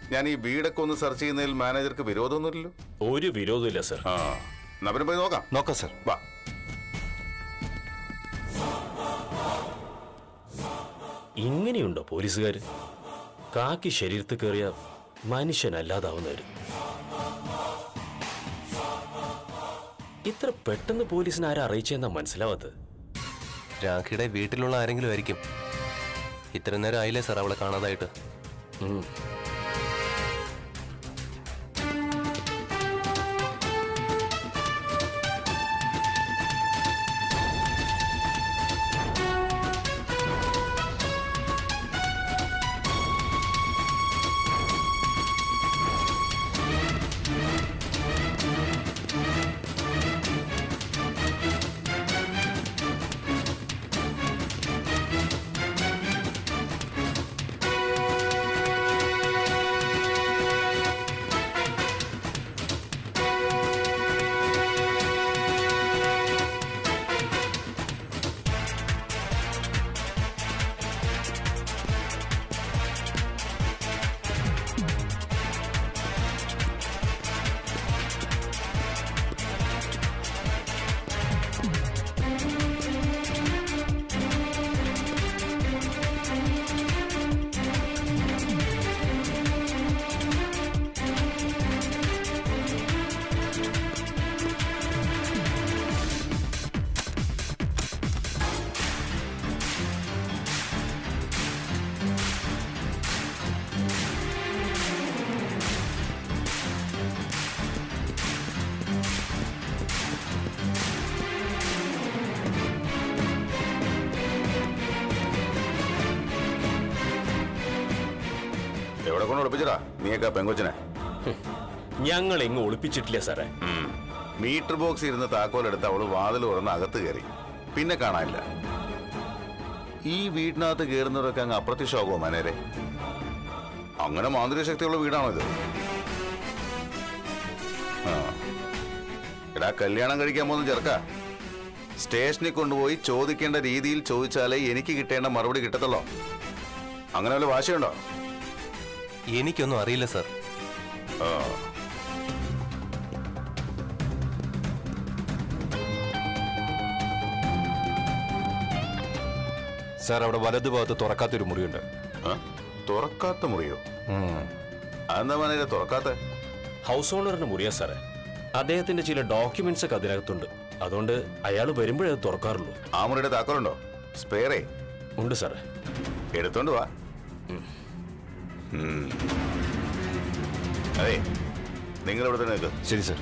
ഞാൻ ഈ വീടൊക്കെ ഒന്ന് സെർച്ച് ചെയ്യുന്നതിൽ മാനേജർക്ക് വിരോധമൊന്നുമില്ലല്ലോ ഒരു വിരോധമില്ല സർ ആ എന്നാ പിന്നെ പോയി നോക്കാം നോക്കാം സർ വാ ഇങ്ങനെയുണ്ടോ പോലീസുകാര് കാക്കി ശരീരത്തിൽ കയറിയ മനുഷ്യനല്ലാതാവുന്നവര് ഇത്ര പെട്ടെന്ന് പോലീസിനെ ആരാ അറിയിച്ചെന്നാ മനസ്സിലാവാത്തത് രാഖിയുടെ വീട്ടിലുള്ള ആരെങ്കിലും ആയിരിക്കും ഇത്ര നേരം ആയില്ലേ സാർ അവളെ കാണാതായിട്ട് ഉം. എവിടെ കൊണ്ട് ഒളിപ്പിച്ചടാ നീയൊക്കെ പെങ്കൊച്ചിനെ ഞങ്ങൾ എങ്ങും ഒളിപ്പിച്ചിട്ടില്ല സാറേ മീറ്റർ ബോക്സ് ഇരുന്ന് താക്കോലെടുത്ത് അവള് വാതിൽ തുറന്ന് അകത്ത് കയറി പിന്നെ കാണാനില്ല ഈ വീടിനകത്ത് കയറുന്നവരൊക്കെ അങ്ങ് അപ്രത്യക്ഷമാകുമോ മനേരെ അങ്ങനെ മാന്ത്രിക ശക്തിയുള്ള വീടാണോ ഇത് ആ. എടാ കല്യാണം കഴിക്കാൻ പോകുന്ന ചെറുക്ക സ്റ്റേഷനിൽ കൊണ്ടുപോയി ചോദിക്കേണ്ട രീതിയിൽ ചോദിച്ചാലേ എനിക്ക് കിട്ടേണ്ട മറുപടി കിട്ടത്തുള്ളൂ അങ്ങനെ വല്ല വാശിയുണ്ടോ എനിക്കൊന്നും അറിയില്ല സാർ ആ സാർ അവിടെ വലതുഭാഗത്ത് തുറക്കാത്തൊരു മുറിയുണ്ട് ആ? തുറക്കാത്ത മുറിയോ അതെന്താ മനേരെ തുറക്കാത്ത ഹൗസ് ഓണറിന്റെ മുറിയാ സാറേ അദ്ദേഹത്തിന്റെ ചില ഡോക്യുമെന്റ്സ് ഒക്കെ അതിനകത്തുണ്ട് അതുകൊണ്ട് അയാൾ വരുമ്പോഴേ അത് തുറക്കാറുള്ളൂ ആ മുറിയുടെ താക്കോലുണ്ടോ സ്പെയറേ ഉണ്ട് സാറേ എടുത്തോണ്ട് വാ ഉം. അതെ നിങ്ങൾ ഇവിടെ തന്നെ നിൽക്ക് ശരി സാർ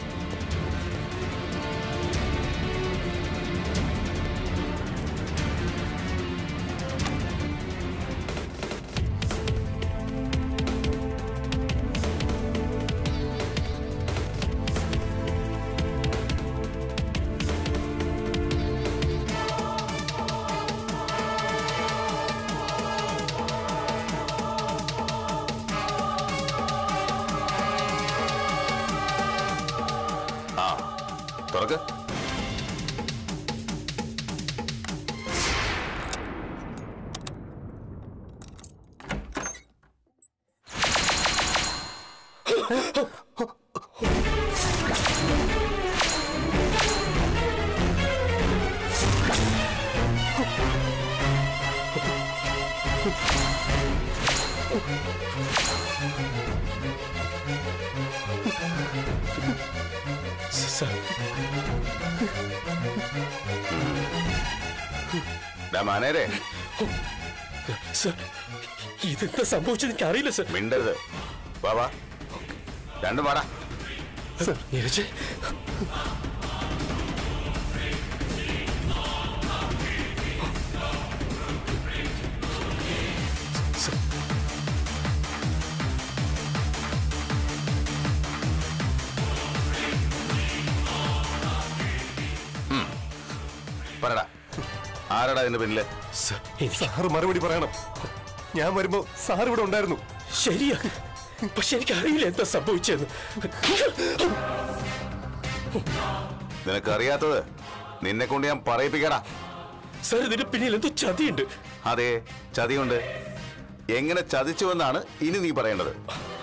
ആ തുറക്ക് ഡാ മാനേരെ സർ ഇതെന്താ സംഭവിച്ചത് എനിക്ക് അറിയില്ല സർ മിണ്ടരുത് വാ വാ രണ്ടും വാടാ നീരജ് പറടാ ആരടാ ഇതിന്റെ പിന്നില് സർ, എനിക്ക് സാർ മറുപടി പറയണം ഞാൻ വരുമ്പോ സാർ ഇവിടെ ഉണ്ടായിരുന്നു ശരിയാ പക്ഷെ എനിക്ക് അറിയില്ല എന്താ സംഭവിച്ചതെന്ന് നിനക്കറിയാത്തത് നിന്നെ കൊണ്ട് ഞാൻ പറയിപ്പിക്കടാ സർ ഇതിന്റെ പിന്നിൽ എന്തോ ചതിയുണ്ട് അതെ ചതിയുണ്ട് എങ്ങനെ ചതിച്ചുവെന്നാണ് ഇനി നീ പറയേണ്ടത്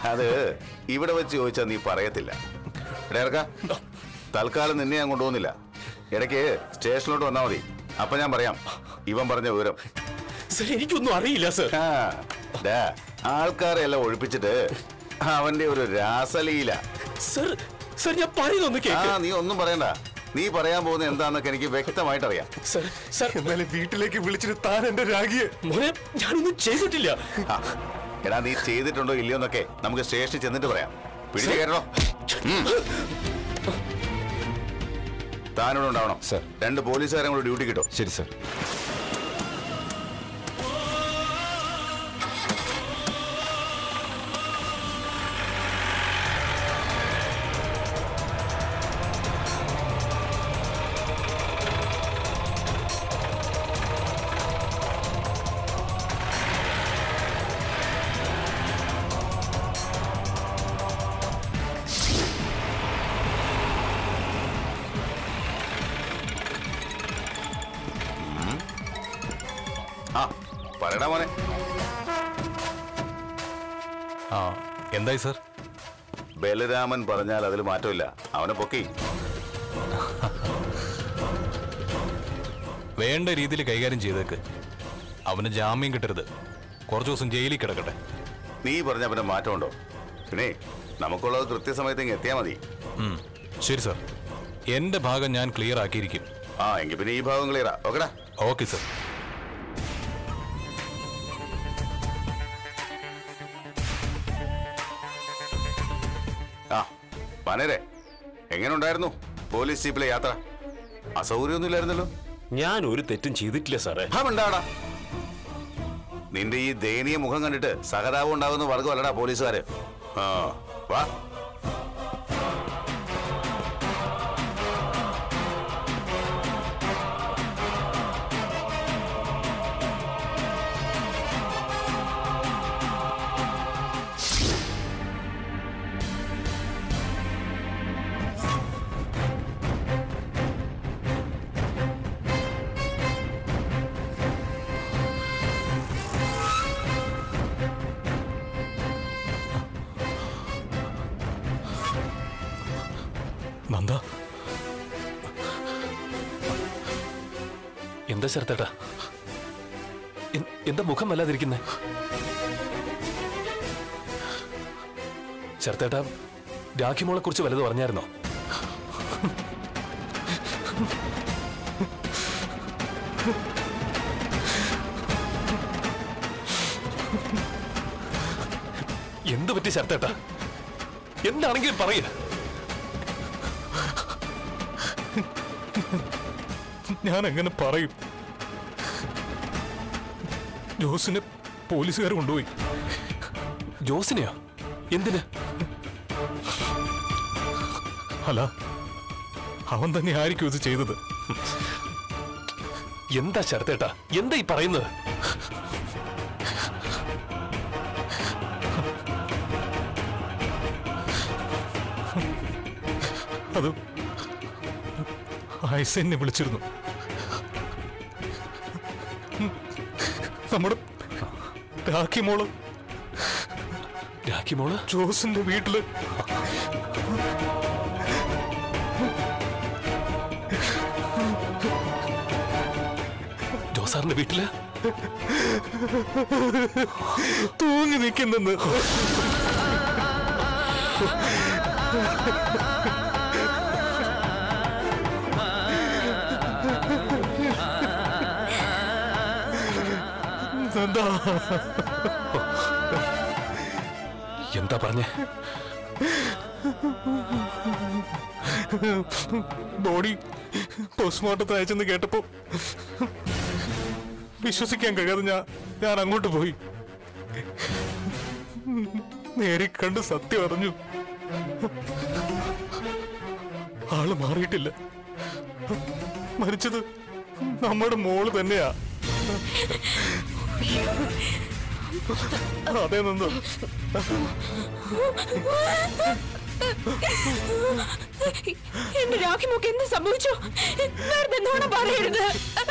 അത് ഇവിടെ വെച്ച് ചോദിച്ചാൽ നീ പറയത്തില്ല ഇവിടെ ഇറക്ക തൽക്കാലം നിന്നെ ഞാൻ കൊണ്ടുപോകുന്നില്ല ഇടയ്ക്ക് സ്റ്റേഷനിലോട്ട് വന്നാൽ മതി അപ്പൊ ഞാൻ പറയാം ഇവൻ പറഞ്ഞ വിവരം സർ എനിക്കൊന്നും അറിയില്ല സർ ആ, ഡാ, ആൾക്കാരെ എല്ലാം ഒഴിപ്പിച്ചിട്ട് അവന്റെ ഒരു രാസലീല സർ സർ ഞാൻ പറയുന്നൊന്ന് ആ കേക്ക് നീ ഒന്നും പറയണ്ട നീ പറയാൻ പോകുന്ന എന്താന്നൊക്കെ എനിക്ക് വ്യക്തമായിട്ട് അറിയാം സർ സർ എന്നാലും വീട്ടിലേക്ക് വിളിച്ചിട്ട് താൻ എന്റെ രാഗിയെ മോനെ ഞാനൊന്നും ചെയ്തിട്ടില്ല ആ, എടാ നീ ചെയ്തിട്ടുണ്ടോ ഇല്ലയോ എന്നൊക്കെ നമുക്ക് സ്റ്റേഷനിൽ ചെന്നിട്ട് പറയാം പിടിച്ചു കയറണോ താനിവിടെ ഉണ്ടാവണം സർ. രണ്ട് പോലീസുകാരെ കൂടെ ഡ്യൂട്ടി കിട്ടും ശരി സർ ആ പറയടാ മോനെ ആ എന്തായി സർ ബലരാമൻ പറഞ്ഞാൽ അതിൽ മാറ്റമില്ല അവനെ പൊക്കി വേണ്ട രീതിയിൽ കൈകാര്യം ചെയ്തേക്ക് അവന് ജാമ്യം കിട്ടരുത് കുറച്ചു ദിവസം ജയിലിൽ കിടക്കട്ടെ നീ പറഞ്ഞ പിന്നെ മാറ്റമുണ്ടോ പിന്നെ നമുക്കുള്ളത് കൃത്യസമയത്ത് ഇങ്ങ് എത്തിയാൽ മതി ഉം, ശരി സർ എന്റെ ഭാഗം ഞാൻ ക്ലിയർ ആക്കിയിരിക്കും ആ എങ്കിൽ പിന്നെ ഈ ഭാഗം ക്ലിയറാ ഓക്കെടാ ഓക്കെ സർ ആ പനരെ എങ്ങനെ ഉണ്ടായിരുന്നു പോലീസ് ജീപ്പിലെ യാത്ര അസൗകര്യമൊന്നുമില്ലായിരുന്നല്ലോ ഞാൻ ഒരു തെറ്റും ചെയ്തിട്ടില്ല സാറേ ഉണ്ടാടാ നിന്റെ ഈ ദയനീയ മുഖം കണ്ടിട്ട് സഹതാപം ഉണ്ടാകുന്ന വർഗമല്ലടാ പോലീസുകാര് ആ വാ നന്ദ എന്താ ശരത്തേട്ടാ എ- എന്താ മുഖം വല്ലാതിരിക്കുന്നേ ശരത്തേട്ടാ രാഖിമോളെ കുറിച്ച് വലുത് പറഞ്ഞായിരുന്നോ എന്ത് പറ്റി ശരത്തേട്ടാ എന്താണെങ്കിലും പറയുക ഞാൻ എങ്ങനെ പറയും ജോസിനെ പോലീസുകാർ കൊണ്ടുപോയി ജോസിനെയോ എന്തിന് അല്ല അവൻ തന്നെ ആയിരിക്കും ഇത് ചെയ്തത് എന്താ ശരത്തേട്ടാ എന്താ ഈ പറയുന്നത് അത് ഐസെന്നെ വിളിച്ചിരുന്നു നമ്മുടെ രാഖി മോള് രാഖി മോള് ജോസിന്റെ വീട്ടില് ജോസാറിന്റെ വീട്ടില് തൂങ്ങി നിൽക്കുന്നെന്ന് എന്താ എന്താ പറഞ്ഞേ ബോഡി പോസ്റ്റ്മോർട്ടത്തിന് അയച്ചെന്ന് കേട്ടപ്പോ വിശ്വസിക്കാൻ കഴിയാതെ ഞാൻ ഞാൻ അങ്ങോട്ട് പോയി നേരെ കണ്ട് സത്യം അറിഞ്ഞു ആള് മാറിയിട്ടില്ല മരിച്ചത് നമ്മുടെ മോള് തന്നെയാ അതെ നന്ദു എന്റെ രാഖിമോക്ക് എന്ത് സംഭവിച്ചു വെറുതെ നോണ പറയരുത്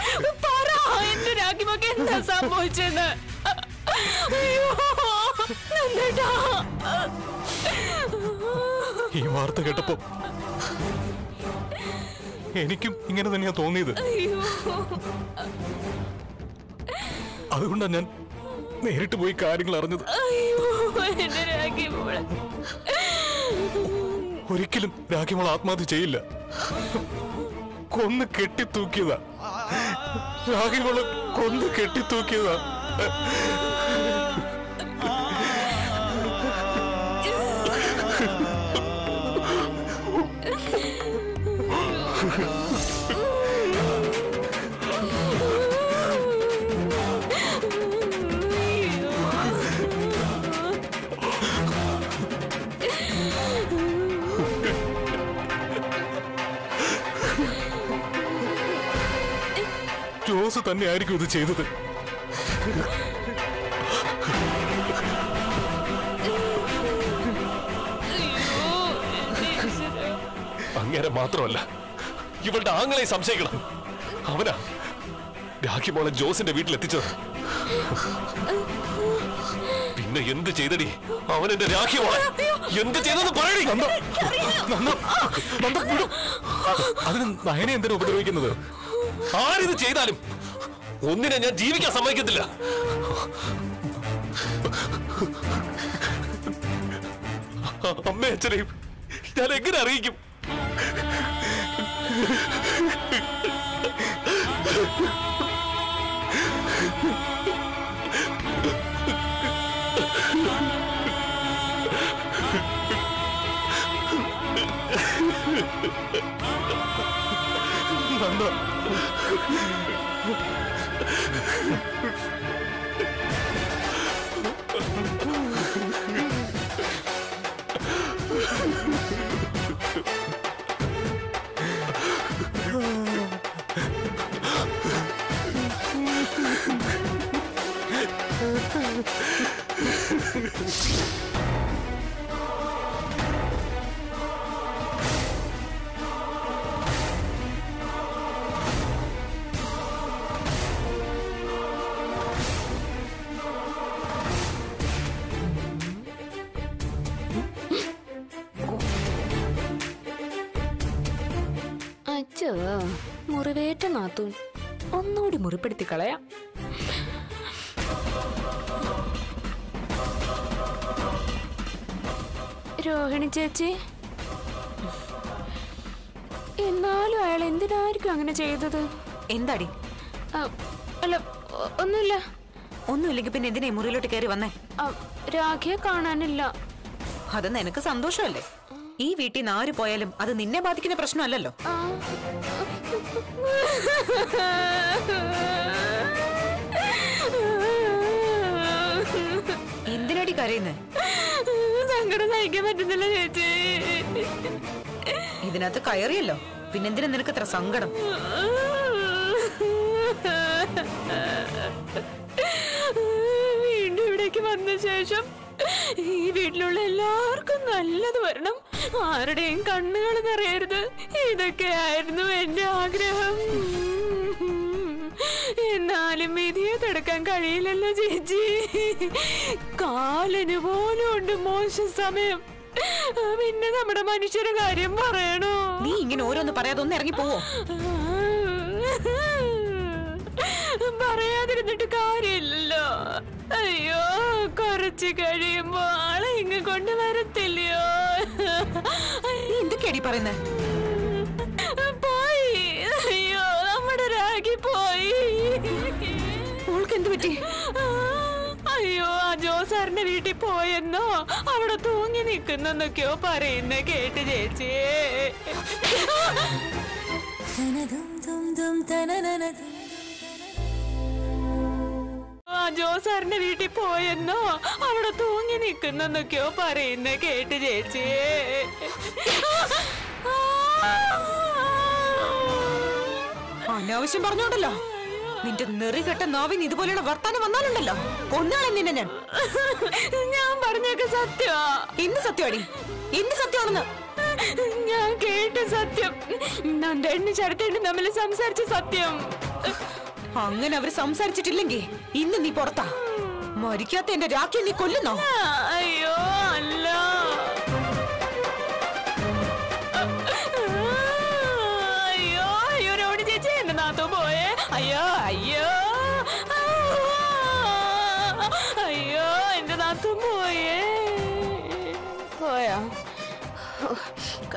പറ എന്റെ രാഖിമോക്ക് എന്താ സംഭവിച്ചെന്ന് അയ്യോ നന്ദേട്ടാ ഈ വാർത്ത കേട്ടപ്പോ എനിക്കും ഇങ്ങനെ തന്നെയാ തോന്നിയത് അയ്യോ അതുകൊണ്ടാണ് ഞാൻ നേരിട്ട് പോയി കാര്യങ്ങൾ അറിഞ്ഞത് അയ്യോ എന്റെ രാഖി മോളെ ഒരിക്കലും രാഖിമോൾ ആത്മഹത്യ ചെയ്യില്ല കൊന്ന് കെട്ടിത്തൂക്കിയതാ രാഖിമോള് കൊന്ന് കെട്ടിത്തൂക്കിയതാ ജോസ് തന്നെ ആയിരിക്കും ഇത് ചെയ്തത് അങ്ങനെ മാത്രമല്ല ഇവളുടെ ആങ്ങളെ സംശയിക്കണം അവനാ രാഖി മോളെ ജോസിന്റെ വീട്ടിലെത്തിച്ചത് പിന്നെ എന്ത് ചെയ്തടി അവൻ എന്റെ രാഖി മോളെ എന്ത് ചെയ്തെന്ന് പറയടി നന്ദ, നന്ദ, നന്ദ, വിടൂ. അതിന് നയനെ എന്തിനാ ഉപദ്രവിക്കുന്നത് ആരിത് ചെയ്താലും ഒന്നിനെ ഞാൻ ജീവിക്കാൻ സമ്മതിക്കത്തില്ല അമ്മേ അച്ഛനെയും ഞാൻ എങ്ങനെ അറിയിക്കും നന്ദ അച്ഛോ മുറിവേറ്റ നാത്തൂൻ ഒന്നുകൂടി മുറിപ്പെടുത്തി കളയാം രോഹിണി ചേച്ചി എന്നാലും അയാൾ എന്തിനായിരിക്കും അങ്ങനെ ചെയ്തത് എന്താടി ആ, അല്ല ഒ- ഒന്നുമില്ല ഒന്നുമില്ലെങ്കിൽ പിന്നെ എന്തിനാ ഈ മുറിയിലോട്ട് കയറി വന്നേ ആ, രാഖിയെ കാണാനില്ല അത് നിനക്ക് സന്തോഷമല്ലേ ഈ വീട്ടിൽ നിന്ന് ആര് പോയാലും അത് നിന്നെ ബാധിക്കുന്ന പ്രശ്നമല്ലല്ലോ ആ. എന്തിനടി കരയുന്നേ സങ്കടം സഹിക്കാൻ പറ്റുന്നില്ല ചേച്ചി ഇതിനകത്ത് കയറിയല്ലോ പിന്നെന്തിനാ നിനക്ക് ഇത്ര സങ്കടം വീണ്ടും ഇവിടേക്ക് വന്ന ശേഷം ഈ വീട്ടിലുള്ള എല്ലാവർക്കും നല്ലത് വരണം ആരുടെയും കണ്ണുകൾ നിറയരുത് ഇതൊക്കെയായിരുന്നു എന്റെ ആഗ്രഹം എന്നാലും വിധിയെ തടുക്കാൻ കഴിയില്ലല്ലോ ചേച്ചി കാലിന് പോലും ഉണ്ട് മോശം സമയം പിന്നെ നമ്മുടെ മനുഷ്യരുടെ കാര്യം പറയണോ നീ ഇങ്ങനെ ഓരോന്ന് പറയാതെ ഒന്ന് ഇറങ്ങി പോവോ പറയാതിരുന്നിട്ട് കാര്യമില്ലല്ലോ അയ്യോ കുറച്ച് കഴിയുമ്പോ ആളെ ഇങ്ങ് കൊണ്ട് വരത്തില്ലയോ നീ എന്തൊക്കെയാടി പറയുന്നേ പോയി അയ്യോ നമ്മുടെ രാഗി പോയി മോൾക്ക് എന്ത് പറ്റി അയ്യോ ആ ജോസാറിന്റെ വീട്ടിൽ പോയെന്നോ അവിടെ തൂങ്ങി നിൽക്കുന്നെന്നൊക്കെയോ പറയുന്ന കേട്ട് ചേച്ചി ആ ജോസാറിന്റെ വീട്ടിൽ പോയെന്നോ അവിടെ തൂങ്ങി നിൽക്കുന്നെന്നൊക്കെയോ പറയുന്ന കേട്ട് ചേച്ചി അനാവശ്യം പറഞ്ഞോണ്ടല്ലോ നിന്റെ നെറികെട്ട നാവിന് ഇതുപോലെയുള്ള വർത്താനം വന്നാലുണ്ടല്ലോ കൊന്നാളെ നിന്നെ ഞാൻ ഞാൻ പറഞ്ഞൊക്കെ സത്യമാ എന്ത് സത്യമാടി എന്ത് സത്യമാണെന്ന് ഞാൻ കേട്ട സത്യം നന്ദേണ്ണി ചരത്തേണ്ണി തമ്മിൽ സംസാരിച്ച സത്യം അങ്ങനെ അവര് സംസാരിച്ചിട്ടില്ലെങ്കിൽ ഇന്ന് നീ പുറത്താ മരിക്കാത്ത എന്റെ രാഖി നീ കൊല്ലുന്നോ ആ,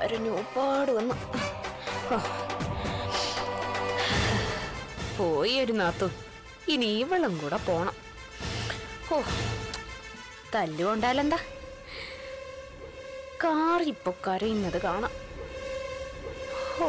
കരഞ്ഞു ഉപ്പാട് വന്നു ഓ. പോയി ഒരു നാത്തു ഇനി ഇവളും കൂടെ പോണം ഓ തല്ലുകൊണ്ടാലെന്താ കാറിപ്പോ കരയുന്നത് കാണാം ഓ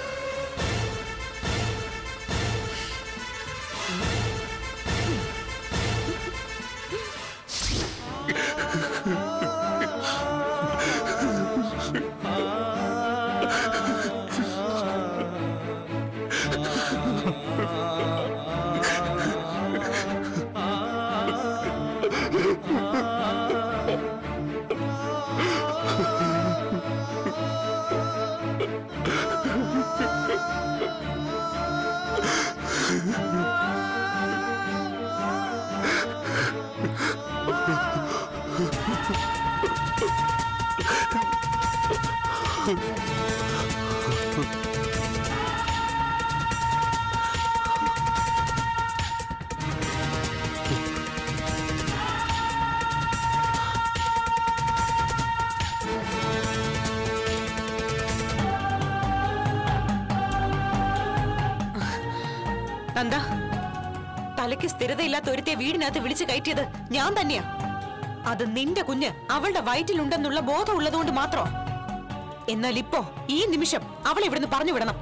നന്ദ തലയ്ക്ക് സ്ഥിരതയില്ലാത്ത ഒരുത്തെ വീടിനകത്ത് വിളിച്ചു കയറ്റിയത് ഞാൻ തന്നെയാ അത് നിന്റെ കുഞ്ഞ് അവളുടെ വയറ്റിലുണ്ടെന്നുള്ള ബോധം ഉള്ളതുകൊണ്ട് മാത്രം എന്നാൽ ഇപ്പോ ഈ നിമിഷം അവളെ ഇവിടുന്ന് പറഞ്ഞു വിടണം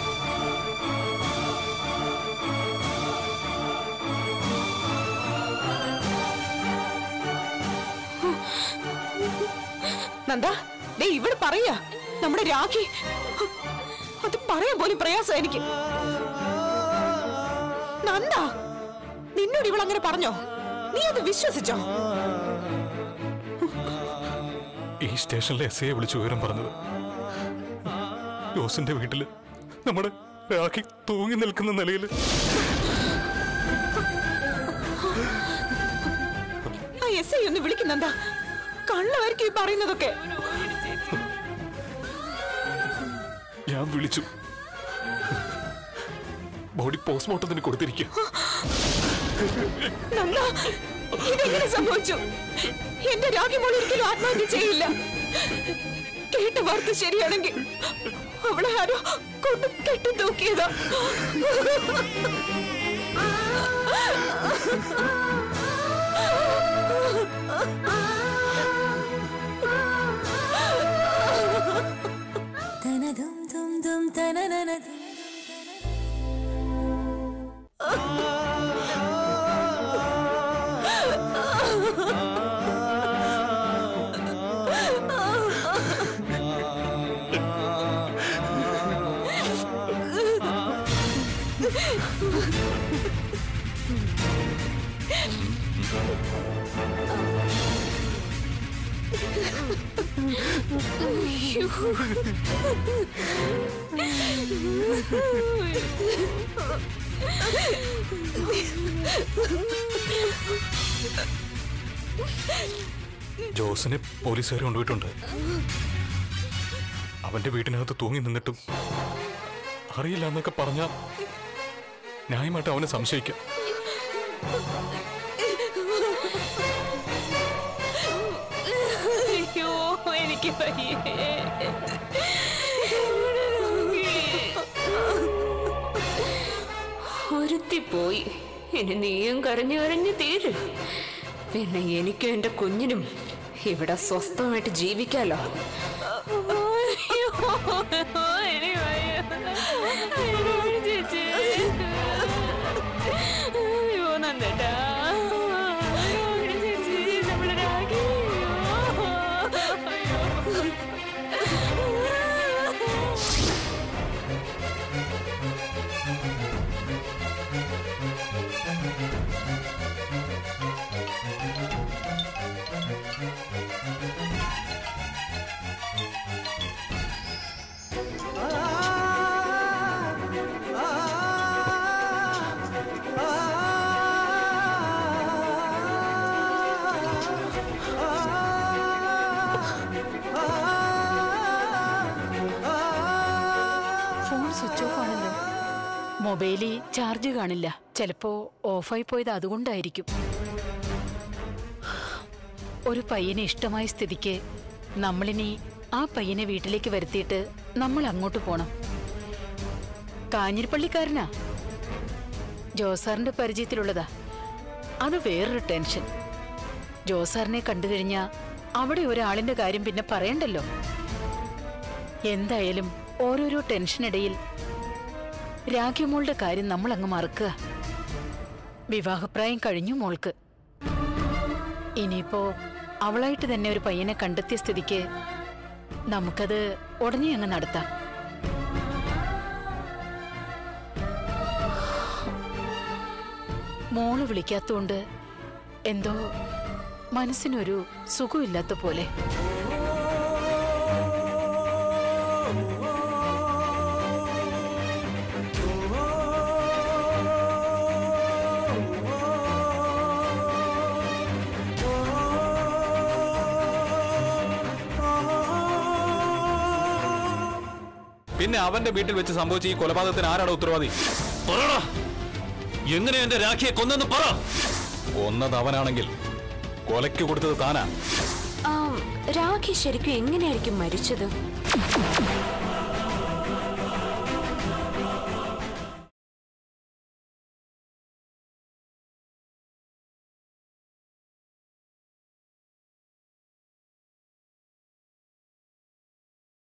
നന്ദ ദേ ഇവിടെ പറയാ നമ്മുടെ രാഖി അത് പറയാൻ പോലും പ്രയാസം എനിക്ക് നന്ദ നിന്നോട് ഇവൾ അങ്ങനെ പറഞ്ഞോ നീ അത് വിശ്വസിച്ചോ ഈ സ്റ്റേഷനിലെ എസ് ഐയെ വിളിച്ച് വിവരം പറഞ്ഞത് ജോസിന്റെ വീട്ടില് നമ്മുടെ രാഖി തൂങ്ങി നിൽക്കുന്ന നിലയിൽ ആ എസ് ഐ ഒന്ന് വിളിക്കുന്നെന്താ കള്ളമായിരിക്കും ഈ പറയുന്നതൊക്കെ ഞാൻ വിളിച്ചു ബോഡി പോസ്റ്റ്മോർട്ടത്തിന് കൊടുത്തിരിക്കുക നന്ദ ഇതെങ്ങനെ സംഭവിച്ചു എന്റെ രാഖി മോൾ ഒരിക്കലും ആത്മഹത്യ ചെയ്യില്ല കേട്ട വാർത്ത ശരിയാണെങ്കിൽ അവളെ ആരോ കൊണ്ട് കെട്ടി തൂക്കിയതാ ജോസിനെ പോലീസുകാർ കൊണ്ടുപോയിട്ടുണ്ട് അവന്റെ വീട്ടിനകത്ത് തൂങ്ങി നിന്നിട്ടും അറിയില്ല എന്നൊക്കെ പറഞ്ഞ ന്യായമായിട്ട് അവനെ സംശയിക്കാം അയ്യോ എനിക്ക് വയ്യേ ഒരുത്തി പോയി ഇനി നീയും കരഞ്ഞു കരഞ്ഞു തീരും പിന്നെ എനിക്കും എന്റെ കുഞ്ഞിനും ഇവിടെ സ്വസ്ഥമായിട്ട് ജീവിക്കാലോ അയ്യോ, എനിക്ക് വയ്യ. അയ്യോ, ചേച്ചി. അയ്യോ, നന്ദേട്ടാ. അയ്യോ, ചേച്ചി, നമ്മുടെ രാഖി. അയ്യോ. ഫോൺ സ്വിച്ച് ഓഫ് ആണല്ലോ മൊബൈലിൽ ചാർജ് കാണില്ല ചിലപ്പോ ഓഫായി പോയത് അതുകൊണ്ടായിരിക്കും ഒരു പയ്യനെ ഇഷ്ടമായ സ്ഥിതിക്ക് നമ്മളിനി ആ പയ്യനെ വീട്ടിലേക്ക് വരുത്തിയിട്ട് നമ്മൾ അങ്ങോട്ട് പോണം കാഞ്ഞിരപ്പള്ളിക്കാരനാ ജോസാറിന്റെ പരിചയത്തിലുള്ളതാ അത് വേറൊരു ടെൻഷൻ ജോസാറിനെ കണ്ടു കഴിഞ്ഞാ അവിടെ ഒരാളിന്റെ കാര്യം പിന്നെ പറയണ്ടല്ലോ എന്തായാലും ഓരോരോ ടെൻഷനിടയിൽ രാഖിമോളുടെ കാര്യം നമ്മൾ അങ്ങ് മറക്കുക വിവാഹപ്രായം കഴിഞ്ഞു മോൾക്ക് ഇനിയിപ്പോ അവളായിട്ട് തന്നെ ഒരു പയ്യനെ കണ്ടെത്തിയ സ്ഥിതിക്ക് നമുക്കത് ഉടനെ അങ്ങ് നടത്താം മോള് വിളിക്കാത്തോണ്ട് എന്തോ മനസ്സിനൊരു സുഖമില്ലാത്ത പോലെ പിന്നെ അവന്റെ വീട്ടിൽ വെച്ച് സംഭവിച്ച ഈ കൊലപാതകത്തിന് ആരാണ് ഉത്തരവാദി പറടാ എങ്ങനെ എന്റെ രാഖിയെ കൊന്നെന്ന് പറ കൊന്നത് അവനാണെങ്കിൽ കൊലയ്ക്ക് കൊടുത്തത് താനാ രാഖി ശരിക്കും എങ്ങനെയായിരിക്കും മരിച്ചത്